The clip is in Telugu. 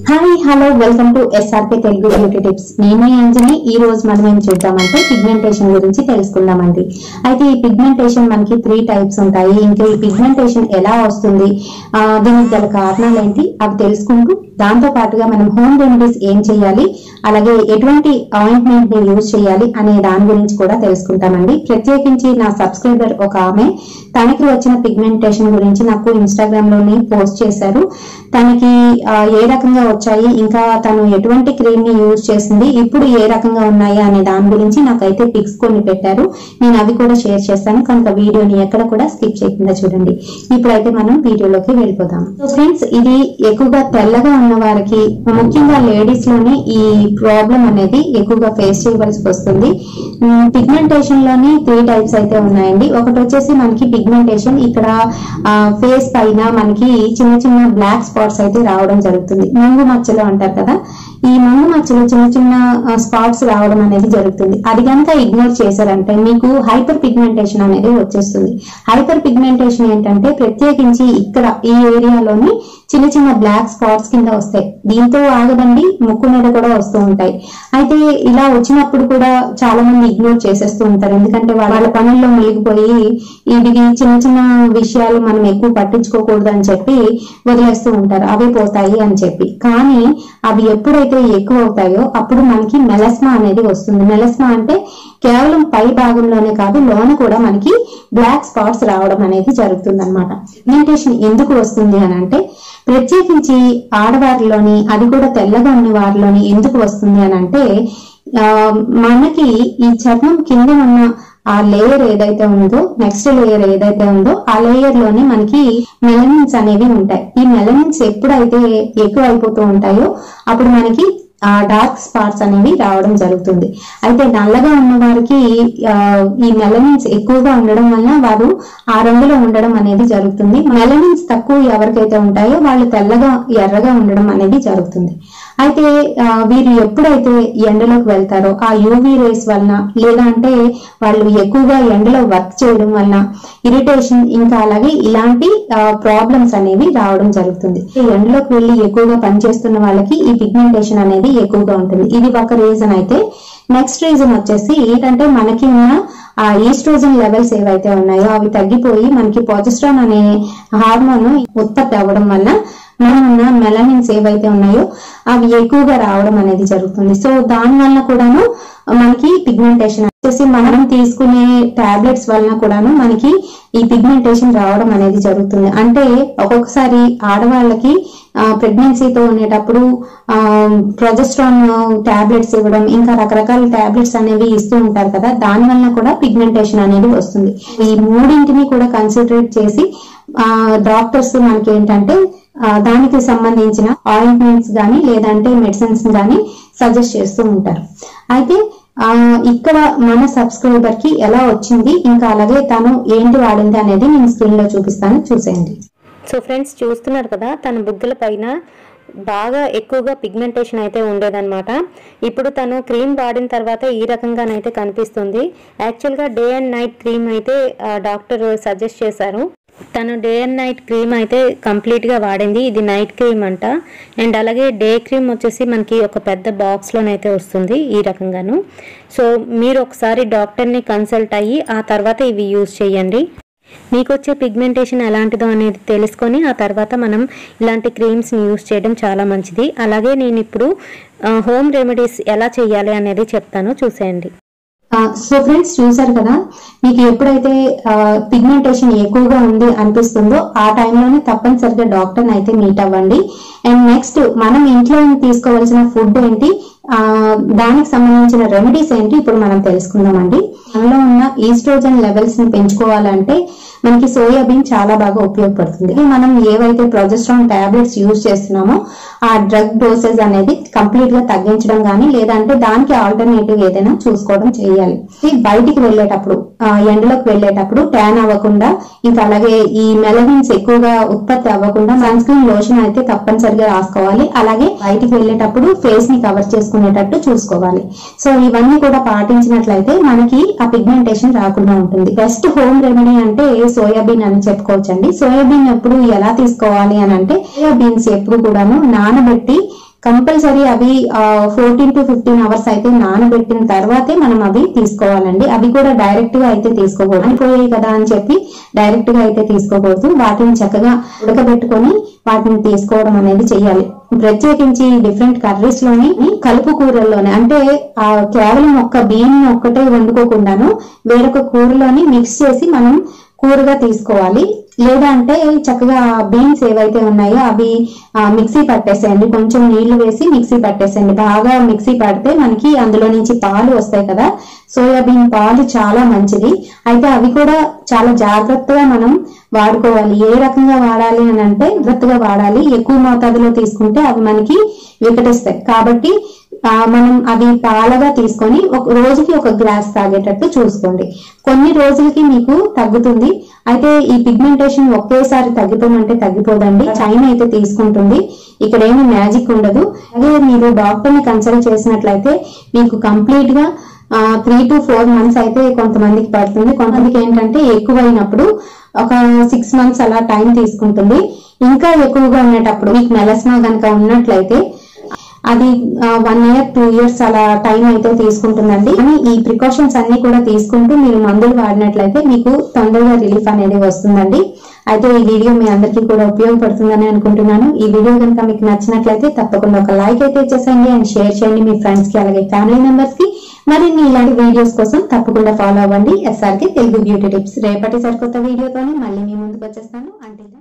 hi hello welcome to SRP Telugu beauty tips నేను అంజని ఈ రోజు మనం ఏం చూద్దామంటే పిగ్మెంటేషన్ గురించి తెలుసుకుందామండి అయితే ఈ పిగ్మెంటేషన్ మనకి త్రీ టైప్స్ ఉంటాయి ఇంకా ఈ పిగ్మెంటేషన్ ఎలా వస్తుంది ఆ, దీనికి గల కారణాలు ఏంటి అవి తెలుసుకుంటూ దాంతో పాటుగా మనం హోమ్ రెమెడీస్ ఏం చేయాలి అలాగే ఎటువంటి ఆయింట్మెంట్ ని యూజ్ చేయాలి అనే దాని గురించి కూడా తెలుసుకుంటామండి ప్రత్యేకించి నా సబ్స్క్రైబర్ ఒక ఆమె తనకి వచ్చిన పిగ్మెంటేషన్ గురించి నాకు ఇన్స్టాగ్రామ్ లోని పోస్ట్ చేశారు తనకి ఆ, ఏ రకంగా వచ్చాయి ఇంకా తను ఎటువంటి క్రీమ్ ని యూజ్ చేసింది ఇప్పుడు ఏ రకంగా ఉన్నాయి అనే దాని గురించి నాకైతే పిక్స్ కొన్ని పెట్టారు నేను అవి కూడా షేర్ చేస్తాను కనుక వీడియోని ఎక్కడ కూడా స్కిప్ చేయకుండా చూడండి ఇప్పుడైతే మనం వీడియోలోకి వెళ్ళిపోదాం సో ఫ్రెండ్స్ ఇది ఎక్కువగా తెల్లగా ఉన్న వారికి ముఖ్యంగా లేడీస్ లోని ఈ ప్రాబ్లం అనేది ఎక్కువగా ఫేస్ చేయవలసి వస్తుంది పిగ్మెంటేషన్ లోని త్రీ టైప్స్ అయితే ఉన్నాయండి ఒకటి వచ్చేసి మనకి పిగ్మెంటేషన్ ఇక్కడ ఫేస్ పైన మనకి చిన్న చిన్న బ్లాక్ స్పాట్స్ అయితే రావడం జరుగుతుంది ముంగు మచ్చలు అంటారు కదా ఈ ముంగు మచ్చలు చిన్న చిన్న స్పాట్స్ రావడం అనేది జరుగుతుంది అది కనుక ఇగ్నోర్ చేశారంటే మీకు హైపర్ పిగ్మెంటేషన్ అనేది వచ్చేస్తుంది హైపర్ పిగ్మెంటేషన్ ఏంటంటే ప్రత్యేకించి ఇక్కడ ఈ ఏరియాలోని చిన్న చిన్న బ్లాక్ స్పాట్స్ కింద వస్తాయి దీంతో ఆగదండి ముక్కు మీద కూడా వస్తూ ఉంటాయి అయితే ఇలా వచ్చినప్పుడు కూడా చాలా మంది ఇగ్నోర్ చేసేస్తూ ఉంటారు ఎందుకంటే వాళ్ళ వాళ్ళ పనుల్లో మునిగిపోయి ఇది చిన్న చిన్న విషయాలు మనం ఎక్కువ పట్టించుకోకూడదు అని చెప్పి వదిలేస్తూ ఉంటారు అవి పోతాయి అని చెప్పి కానీ అవి ఎప్పుడైతే ఎక్కువ అవుతాయో అప్పుడు మనకి మెలస్మా అనేది వస్తుంది మెలస్మా అంటే కేవలం పై భాగంలోనే కాదు లోన కూడా మనకి బ్లాక్ స్పాట్స్ రావడం అనేది జరుగుతుంది అనమాట పిగ్మెంటేషన్ ఎందుకు వస్తుంది అని అంటే ప్రత్యేకించి ఆడవారిలోని అది కూడా తెల్లగా ఉన్న వారిలోని ఎందుకు వస్తుంది అని అంటే ఆ, మనకి ఈ చర్మం కింద ఉన్న ఆ లేయర్ ఏదైతే ఉందో నెక్స్ట్ లేయర్ ఏదైతే ఉందో ఆ లేయర్ లోనే మనకి మెలనిన్స్ అనేవి ఉంటాయి ఈ మెలనిన్స్ ఎప్పుడైతే ఎక్కువ అయిపోతూ ఉంటాయో అప్పుడు మనకి ఆ డార్క్ స్పాట్స్ అనేవి రావడం జరుగుతుంది అయితే నల్లగా ఉన్న వారికి ఆ, ఈ మెలనిన్స్ ఎక్కువగా ఉండడం వలన వారు ఆ రంగులో ఉండడం అనేది జరుగుతుంది మెలనిన్స్ తక్కువ ఎవరికైతే ఉంటాయో వాళ్ళు తెల్లగా ఎర్రగా ఉండడం అనేది జరుగుతుంది అయితే ఆ, వీరు ఎప్పుడైతే ఎండలోకి వెళ్తారో ఆ యూవీ రేస్ వలన లేదా అంటే వాళ్ళు ఎక్కువగా ఎండలో వర్క్ చేయడం వలన ఇరిటేషన్ ఇంకా అలాగే ఇలాంటి ప్రాబ్లమ్స్ అనేవి రావడం జరుగుతుంది ఈ ఎండలోకి వెళ్ళి ఎక్కువగా పనిచేస్తున్న వాళ్ళకి ఈ పిగ్మెంటేషన్ అనేది ఎక్కువగా ఉంటుంది ఇది ఒక రీజన్ అయితే నెక్స్ట్ రీజన్ వచ్చేసి ఏంటంటే మనకి ఉన్న ఆ ఈస్ట్రోజన్ లెవెల్స్ ఏవైతే ఉన్నాయో అవి తగ్గిపోయి మనకి పొజిస్ట్రాన్ అనే హార్మోన్ ఉత్పత్తి అవ్వడం వల్ల మనం ఉన్న మెలనిన్స్ ఏవైతే ఉన్నాయో అవి ఎక్కువగా రావడం అనేది జరుగుతుంది సో దాని వలన కూడాను మనకి పిగ్మెంటేషన్ వచ్చేసి మనం తీసుకునే టాబ్లెట్స్ వలన కూడాను మనకి ఈ పిగ్మెంటేషన్ రావడం అనేది జరుగుతుంది అంటే ఒక్కొక్కసారి ఆడవాళ్ళకి ప్రెగ్నెన్సీతో ఉండేటప్పుడు ప్రొజెస్ట్రాన్ టాబ్లెట్స్ ఇవ్వడం ఇంకా రకరకాల టాబ్లెట్స్ అనేవి ఇస్తూ ఉంటారు కదా దాని వలన కూడా పిగ్మెంటేషన్ అనేది వస్తుంది ఈ మూడింటిని కూడా కన్సిడరేట్ చేసి డాక్టర్స్ మనకి ఏంటంటే ఆ, దానికి సంబంధించిన ఆయింట్మెంట్స్ గానీ లేదంటే మెడిసిన్స్ గానీ సజెస్ట్ చేస్తూ ఉంటారు అయితే ఆ, ఇక్కడ మన సబ్స్క్రైబర్ కి ఎలా వచ్చింది ఇంకా అలాగే తను ఏంటి వాడింది అనేది నేను స్క్రీన్ లో చూపిస్తాను చూసేయండి సో ఫ్రెండ్స్ చూస్తున్నారు కదా తన బుగ్గల పైన బాగా ఎక్కువగా పిగ్మెంటేషన్ అయితే ఉండేదన్నమాట ఇప్పుడు తను క్రీమ్ వాడిన తర్వాత ఈ రకంగానైతే కనిపిస్తుంది యాక్చువల్గా డే అండ్ నైట్ క్రీమ్ అయితే ఆ, డాక్టర్ సజెస్ట్ చేశారు తను డే అండ్ నైట్ క్రీమ్ అయితే కంప్లీట్గా వాడింది ఇది నైట్ క్రీమ్ అంట అండ్ అలాగే డే క్రీమ్ వచ్చేసి మనకి ఒక పెద్ద బాక్స్లోనైతే వస్తుంది ఈ రకంగాను సో మీరు ఒకసారి డాక్టర్ని కన్సల్ట్ అయ్యి ఆ తర్వాత ఇవి యూజ్ చేయండి మీకు వచ్చే పిగ్మెంటేషన్ ఎలాంటిదో అనేది తెలుసుకొని ఆ తర్వాత మనం ఇలాంటి క్రీమ్స్ని యూస్ చేయడం చాలా మంచిది అలాగే నేను ఇప్పుడు హోమ్ రెమెడీస్ ఎలా చేయాలి అనేది చెప్తాను చూసేయండి సో ఫ్రెండ్స్ చూసారు కదా మీకు ఎప్పుడైతే పిగ్మెంటేషన్ ఎక్కువగా ఉంది అనిపిస్తుందో ఆ టైంలోనే తప్పనిసరిగా డాక్టర్ అయితే మీట్ అవ్వండి అండ్ నెక్స్ట్ మనం ఇంట్లో తీసుకోవాల్సిన ఫుడ్ ఏంటి ఆ, దానికి సంబంధించిన రెమెడీస్ ఏంటి ఇప్పుడు మనం తెలుసుకుందామండి మనలో ఉన్న ఈస్ట్రోజన్ లెవెల్స్ ని పెంచుకోవాలంటే మనకి సోయాబీన్ చాలా బాగా ఉపయోగపడుతుంది ఇది మనం ఏవైతే ప్రొజెస్ట్రాన్ టాబ్లెట్స్ యూజ్ చేస్తున్నామో ఆ డ్రగ్ డోసెస్ అనేది కంప్లీట్ గా తగ్గించడం కానీ లేదంటే దానికి ఆల్టర్నేటివ్ ఏదైనా చూసుకోవడం చేయాలి ఇది బయటికి వెళ్ళేటప్పుడు ఆ, ఎండలోకి వెళ్ళేటప్పుడు ట్యాన్ అవ్వకుండా ఇంకా అలాగే ఈ మెలనిన్స్ ఎక్కువగా ఉత్పత్తి అవ్వకుండా సన్ స్క్రీన్ లోషన్ అయితే తప్పనిసరిగా రాసుకోవాలి అలాగే బయటికి వెళ్ళేటప్పుడు ఫేస్ ని కవర్ చేసుకునేటట్టు చూసుకోవాలి సో ఇవన్నీ కూడా పాటించినట్లయితే మనకి ఆ పిగ్మెంటేషన్ రాకుండా ఉంటుంది బెస్ట్ హోమ్ రెమెడీ అంటే సోయాబీన్ అని చెప్పుకోవచ్చండి సోయాబీన్ ఎప్పుడు ఎలా తీసుకోవాలి అని అంటే సోయాబీన్స్ ఎప్పుడు కూడాను నానబెట్టి కంపల్సరీ అవి ఫోర్టీన్ టు ఫిఫ్టీన్ అవర్స్ అయితే నానబెట్టిన తర్వాతే మనం అవి తీసుకోవాలండి అవి కూడా డైరెక్ట్ గా అయితే తీసుకోకూడదు అయిపోయాయి కదా అని చెప్పి డైరెక్ట్ గా అయితే తీసుకోకూడదు వాటిని చక్కగా ఉడకబెట్టుకొని వాటిని తీసుకోవడం అనేది చెయ్యాలి ప్రత్యేకించి డిఫరెంట్ కర్రీస్ లోని కలుపు కూరల్లోనే అంటే ఆ కేవలం ఒక్క బియ్యం ఒక్కటే వండుకోకుండాను వేరొక కూరలోని మిక్స్ చేసి మనం కూరగా తీసుకోవాలి లేదా అంటే చక్కగా బీన్స్ ఏవైతే ఉన్నాయో అవి ఆ, మిక్సీ పట్టేసేయండి కొంచెం నీళ్లు వేసి మిక్సీ పట్టేసేయండి బాగా మిక్సీ పడితే మనకి అందులో నుంచి పాలు వస్తాయి కదా సోయాబీన్ పాలు చాలా మంచిది అయితే అవి కూడా చాలా జాగ్రత్తగా మనం వాడుకోవాలి ఏ రకంగా వాడాలి అని అంటే జాగ్రత్తగా వాడాలి ఎక్కువ మోతాదులో తీసుకుంటే అవి మనకి వికటిస్తాయి కాబట్టి ఆ, మనం అవి పాలగా తీసుకొని ఒక రోజుకి ఒక గ్లాస్ తాగేటట్టు చూసుకోండి కొన్ని రోజులకి మీకు తగ్గుతుంది అయితే ఈ పిగ్మెంటేషన్ ఒకేసారి తగ్గిపోమంటే తగ్గిపోదండి టైం అయితే తీసుకుంటుంది ఇక్కడ ఏమి మ్యాజిక్ ఉండదు అదే మీరు డాక్టర్ ని కన్సల్ట్ చేసినట్లయితే మీకు కంప్లీట్ గా త్రీ టు ఫోర్ మంత్స్ అయితే కొంతమందికి పడుతుంది కొంతమందికి ఏంటంటే ఎక్కువైనప్పుడు ఒక సిక్స్ మంత్స్ అలా టైం తీసుకుంటుంది ఇంకా ఎక్కువగా ఉండేటప్పుడు మీకు మెలస్మా కనుక ఉన్నట్లయితే అది వన్ ఇయర్ టూ ఇయర్స్ అలా టైం అయితే తీసుకుంటుందండి కానీ ఈ ప్రికాషన్స్ అన్ని కూడా తీసుకుంటూ మీరు మందులు వాడినట్లయితే మీకు తొందరగా రిలీఫ్ అనేది వస్తుందండి అయితే ఈ వీడియో మీ అందరికీ కూడా ఉపయోగపడుతుందని అనుకుంటున్నాను ఈ వీడియో కనుక మీకు నచ్చినట్లయితే తప్పకుండా ఒక లైక్ అయితే ఇచ్చేసండి అండ్ షేర్ చేయండి మీ ఫ్రెండ్స్ కి అలాగే ఫ్యామిలీ మెంబర్స్ కి మరిన్ని ఇలాంటి వీడియోస్ కోసం తప్పకుండా ఫాలో అవ్వండి ఎస్ఆర్ కి తెలుగు బ్యూటీ టిప్స్ రేపటి సరికొత్త వీడియోతోనే మళ్ళీ మీ ముందుకు వచ్చేస్తాను అంటే